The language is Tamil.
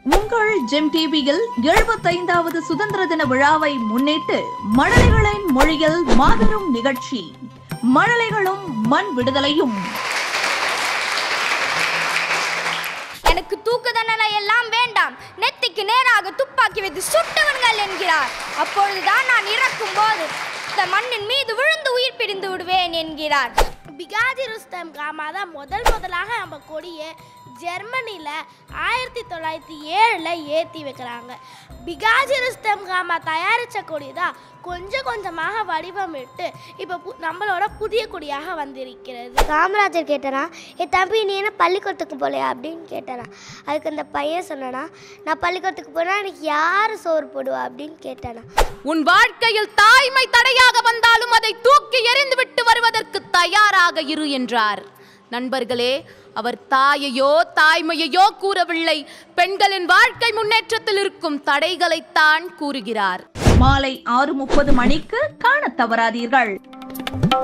உங்கள் ஜெம் டிவியில் எழுபத்தைந்தாவது சுதந்திர தின விழாவை முன்னிட்டு மழலைகளின் மொழியில் மாபெரும் நிகழ்ச்சி மழலைகளும் மண் விடுதலையும் எனக்கு தூக்கு தண்டனை எல்லாம் வேண்டாம் நெத்திக்கு நேராக துப்பாக்கி வைத்து சுட்டுவன்கள் என்கிறார் அப்பொழுதுதான் நான் இறக்கும் போது இந்த மண்ணின் மீது விழுந்து உயிர் பிரிந்து விடுவேன் என்கிறார் பிகாஜி ருஸ்தம் காமா தான் முதல் முதலாக நம்ம கொடியை ஜெர்மனியில் ஆயிரத்தி தொள்ளாயிரத்தி ஏழில் ஏற்றி வைக்கிறாங்க பிகாஜி ருஸ்தம் காமா தயாரித்த கொடி தான் கொஞ்சம் கொஞ்சமாக வடிவமிட்டு இப்போ பு- நம்மளோட புதிய கொடியாக வந்திருக்கிறது காமராஜர் கேட்டானா என் தம்பி நீ என்ன பள்ளிக்கூடத்துக்கு போகலையா அப்படின்னு கேட்டானா அதுக்கு அந்த பையன் சொன்னானா நான் பள்ளிக்கூடத்துக்கு போனால் எனக்கு யார் சோறு போடுவா அப்படின்னு கேட்டானா உன் வாழ்க்கையில் தாய்மை தடையாக வந்தாலும் அதை தூக்கி எறிந்துவிட்டு வருவதற்கு தயாராக இரு என்றார் நண்பர்களே அவர் தாயையோ தாய்மையையோ கூறவில்லை பெண்களின் வாழ்க்கை முன்னேற்றத்தில் இருக்கும் தடைகளைத்தான் கூறுகிறார் மாலை ஆறு முப்பது மணிக்கு காணத் தவறாதீர்கள்